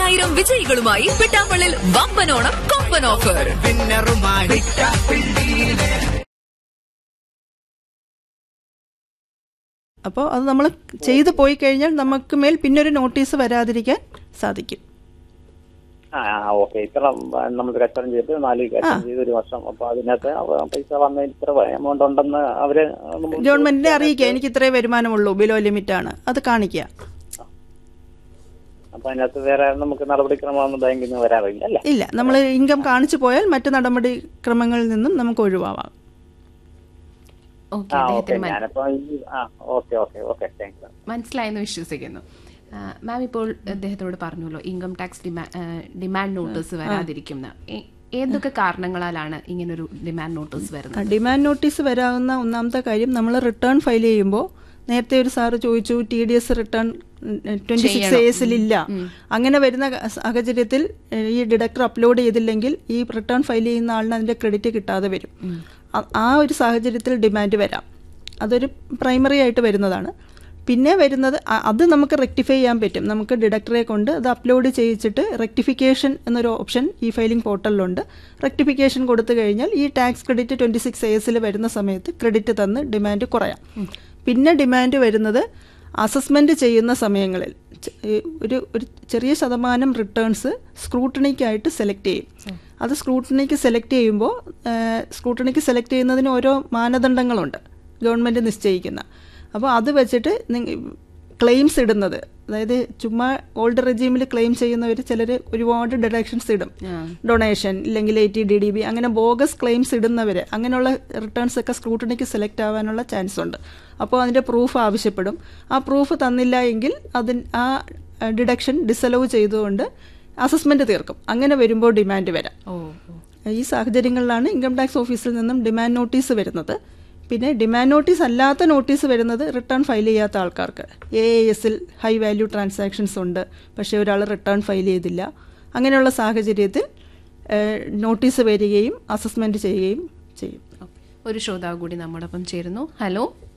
പതിനായിരം വിജയികളുമായി പിട്ടാപ്പള്ളിൽ വമ്പനോണം കൊമ്പൻ ഓഫർ വിന്നറുമായി അപ്പോൾ അത് നമ്മൾ ചെയ്തു പോയി കഴിഞ്ഞാൽ നമുക്ക് മേൽ പിന്നൊരു നോട്ടീസ് വരാതിരിക്കാൻ സാധിക്കും ആ ഓക്കെ ഇത്ര നമ്മൾ കച്ചവടം ചെയ്ത് നാല് കച്ചവടം ചെയ്ത് ഒരു വർഷം അപ്പൊ അതിനകത്ത് അവ- പൈസ വന്ന ഇത്ര എമൗണ്ട് ഉണ്ടെന്ന് അവര് നമുക്ക് ഗവൺമെന്റിനെ അറിയിക്കുക എനിക്ക് ഇത്രേ വരുമാനമുള്ളൂ ബിലോ ലിമിറ്റ് ആണ് അത് കാണിക്കുക അപ്പൊ അതിനകത്ത് വേറെ നമുക്ക് നടപടിക്രമമൊന്നും ബാങ്കിൽ നിന്ന് വരാറില്ല അല്ലേ ഇല്ല നമ്മൾ ഇൻകം കാണിച്ചു പോയാൽ മറ്റ് നടപടിക്രമങ്ങളിൽ നിന്നും നമുക്ക് ഒഴിവാവാം ഓക്കെ ആ ഓക്കെ അദ്ദേഹത്തിന് മന- ഞാനിപ്പോ ഈ ആ okay okay okay thank you മനസ്സിലായെന്ന് വിശ്വസിക്കുന്നു ആ, മാം ഇപ്പോൾ അദ്ദേഹത്തോട് പറഞ്ഞല്ലോ ഇൻകം ടാക്സ് ഡിമാൻഡ് നോട്ടീസ് വരാതിരിക്കുന്ന ഏ- ഏതൊക്കെ കാരണങ്ങളാലാണ് ഇങ്ങനൊരു ഡിമാൻഡ് നോട്ടീസ് വരുന്നത് ഡിമാൻഡ് നോട്ടീസ് വരാവുന്ന ഒന്നാമത്തെ കാര്യം നമ്മൾ റിട്ടേൺ ഫയൽ ചെയ്യുമ്പോൾ നേരത്തെ ഒരു സാറ് ചോദിച്ചു T D S return twenty six എസിലില്ല അങ്ങനെ വരുന്ന ക- സാഹചര്യത്തിൽ ഏഹ്, ഈ ഡിഡക്ടർ അപ്ലോഡ് ചെയ്തില്ലെങ്കിൽ ഈ റിട്ടേൺ ഫയൽ ചെയ്യുന്ന ആളിന് അതിന്റെ ക്രെഡിറ്റ് കിട്ടാതെ വരും അ- ആ ഒരു സാഹചര്യത്തിൽ ഡിമാൻഡ് വരാം അതൊരു പ്രൈമറി ആയിട്ട് വരുന്നതാണ് പിന്നെ വരുന്നത് അ- അത് നമുക്ക് റെക്ടിഫൈ ചെയ്യാൻ പറ്റും നമുക്ക് ഡിഡക്ടറെ കൊണ്ട് അത് അപ്ലോഡ് ചെയ്യിച്ചിട്ട് റെക്ടിഫിക്കേഷൻ എന്നൊരു ഓപ്ഷൻ ഈ ഫയലിംഗ് പോർട്ടലിലുണ്ട് റെക്ടിഫിക്കേഷൻ കൊടുത്തു കഴിഞ്ഞാൽ ഈ ടാക്സ് ക്രെഡിറ്റ് ട്വൻറ്റി സിക്സ് എസിൽ വരുന്ന സമയത്ത് ക്രെഡിറ്റ് തന്ന് ഡിമാൻഡ് കുറയാം പിന്നെ ഡിമാൻഡ് വരുന്നത് അസസ്മെൻറ്റ് ചെയ്യുന്ന സമയങ്ങളിൽ ച- ഈ ഒരു ഒരു ചെറിയ ശതമാനം റിട്ടേൺസ് സ്ക്രൂട്ടണിക്കായിട്ട് സെലക്ട് ചെയ്യും അത് സ്ക്രൂട്ടണിക്ക് സെലക്ട് ചെയ്യുമ്പോൾ സ്ക്രൂട്ടണിക്ക് സെലക്ട് ചെയ്യുന്നതിന് ഓരോ മാനദണ്ഡങ്ങളുണ്ട് ഗവൺമെൻറ് നിശ്ചയിക്കുന്ന അപ്പോൾ അത് വെച്ചിട്ട് ക്ലെയിംസ് ഇടുന്നത് അതായത് ചുമ്മാ ഓൾഡ് റെജീമിൽ ക്ലെയിം ചെയ്യുന്നവർ ചിലർ ഒരുപാട് ഡിഡക്ഷൻസ് ഇടും ഡൊണേഷൻ ഇല്ലെങ്കിൽ എയ്റ്റി ഡി ഡി ബി അങ്ങനെ ബോഗസ് ക്ലെയിംസ് ഇടുന്നവർ അങ്ങനെയുള്ള റിട്ടേൺസ് ഒക്കെ സ്ക്രൂട്ടണിക്ക് സെലക്ട് ആവാനുള്ള ചാൻസ് ഉണ്ട് അപ്പോൾ അതിൻ്റെ പ്രൂഫ് ആവശ്യപ്പെടും ആ പ്രൂഫ് തന്നില്ല എങ്കിൽ അതിന് ആ ഡിഡക്ഷൻ ഡിസലവ് ചെയ്തുകൊണ്ട് അസസ്മെൻറ്റ് തീർക്കും അങ്ങനെ വരുമ്പോൾ ഡിമാൻഡ് വരാം ഓ ഈ സാഹചര്യങ്ങളിലാണ് ഇൻകം ടാക്സ് ഓഫീസിൽ നിന്നും ഡിമാൻഡ് നോട്ടീസ് വരുന്നത് പിന്നെ ഡിമാൻഡ് നോട്ടീസ് അല്ലാത്ത നോട്ടീസ് വരുന്നത് റിട്ടേൺ ഫയൽ ചെയ്യാത്ത ആൾക്കാർക്ക് എ എസിൽ ഹൈ വാല്യൂ ട്രാൻസാക്ഷൻസ് ഉണ്ട് പക്ഷേ ഒരാൾ റിട്ടേൺ ഫയൽ ചെയ്തില്ല അങ്ങനെയുള്ള സാഹചര്യത്തിൽ നോട്ടീസ് വരികയും അസസ്മെൻറ്റ് ചെയ്യുകയും ചെയ്യും ഒരു ശ്രോതാവ് കൂടി നമ്മോടൊപ്പം ചേരുന്നു ഹലോ